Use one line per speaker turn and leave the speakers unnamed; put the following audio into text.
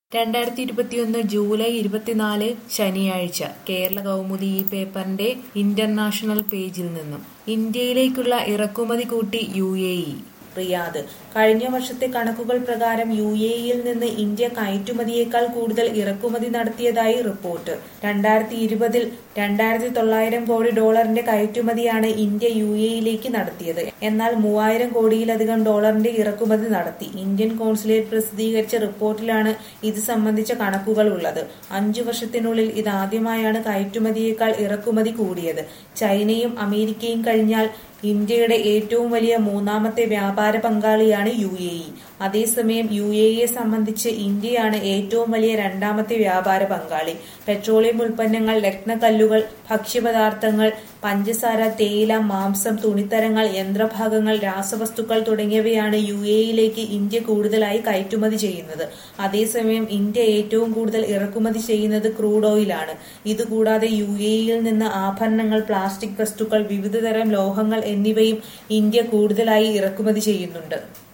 രണ്ടായിരത്തി ഇരുപത്തിയൊന്ന് ജൂലൈ ഇരുപത്തിനാല് ശനിയാഴ്ച കേരള കൗമുദി ഈ പേപ്പറിന്റെ ഇന്റർനാഷണൽ പേജിൽ നിന്നും ഇന്ത്യയിലേക്കുള്ള ഇറക്കുമതി കൂട്ടി യു എ ഇ റിയാദ് കഴിഞ്ഞ വർഷത്തെ കണക്കുകൾ പ്രകാരം യു എ ഇയിൽ നിന്ന് ഇന്ത്യ കയറ്റുമതിയേക്കാൾ കൂടുതൽ ഇറക്കുമതി നടത്തിയതായി റിപ്പോർട്ട് രണ്ടായിരത്തി ഇരുപതിൽ രണ്ടായിരത്തി തൊള്ളായിരം കോടി ഡോളറിന്റെ കയറ്റുമതിയാണ് ഇന്ത്യ യു എ ഇയിലേക്ക് നടത്തിയത് എന്നാൽ മൂവായിരം കോടിയിലധികം ഡോളറിന്റെ ഇറക്കുമതി നടത്തി ഇന്ത്യൻ കോൺസുലേറ്റ് പ്രസിദ്ധീകരിച്ച റിപ്പോർട്ടിലാണ് ഇത് സംബന്ധിച്ച കണക്കുകൾ ഉള്ളത് അഞ്ചു വർഷത്തിനുള്ളിൽ ഇതാദ്യമായാണ് കയറ്റുമതിയേക്കാൾ ഇറക്കുമതി കൂടിയത് ചൈനയും അമേരിക്കയും കഴിഞ്ഞാൽ ഇന്ത്യയുടെ ഏറ്റവും വലിയ മൂന്നാമത്തെ വ്യാപാര പങ്കാളിയാണ് യു എ ഇ അതേസമയം യു എ ഇയെ സംബന്ധിച്ച് ഇന്ത്യയാണ് ഏറ്റവും വലിയ രണ്ടാമത്തെ വ്യാപാര പങ്കാളി പെട്രോളിയം ഉൽപ്പന്നങ്ങൾ രത്നക്കല്ലുകൾ ഭക്ഷ്യപദാർത്ഥങ്ങൾ പഞ്ചസാര തേയില മാംസം തുണിത്തരങ്ങൾ യന്ത്രഭാഗങ്ങൾ രാസവസ്തുക്കൾ തുടങ്ങിയവയാണ് യു എ ഇയിലേക്ക് ഇന്ത്യ കൂടുതലായി കയറ്റുമതി ചെയ്യുന്നത് അതേസമയം ഇന്ത്യ ഏറ്റവും കൂടുതൽ ഇറക്കുമതി ചെയ്യുന്നത് ക്രൂഡ് ഓയിലാണ് ഇതുകൂടാതെ യു എ ഇയിൽ നിന്ന് ആഭരണങ്ങൾ പ്ലാസ്റ്റിക് വസ്തുക്കൾ വിവിധതരം ലോഹങ്ങൾ എന്നിവയും ഇന്ത്യ കൂടുതലായി ഇറക്കുമതി ചെയ്യുന്നുണ്ട്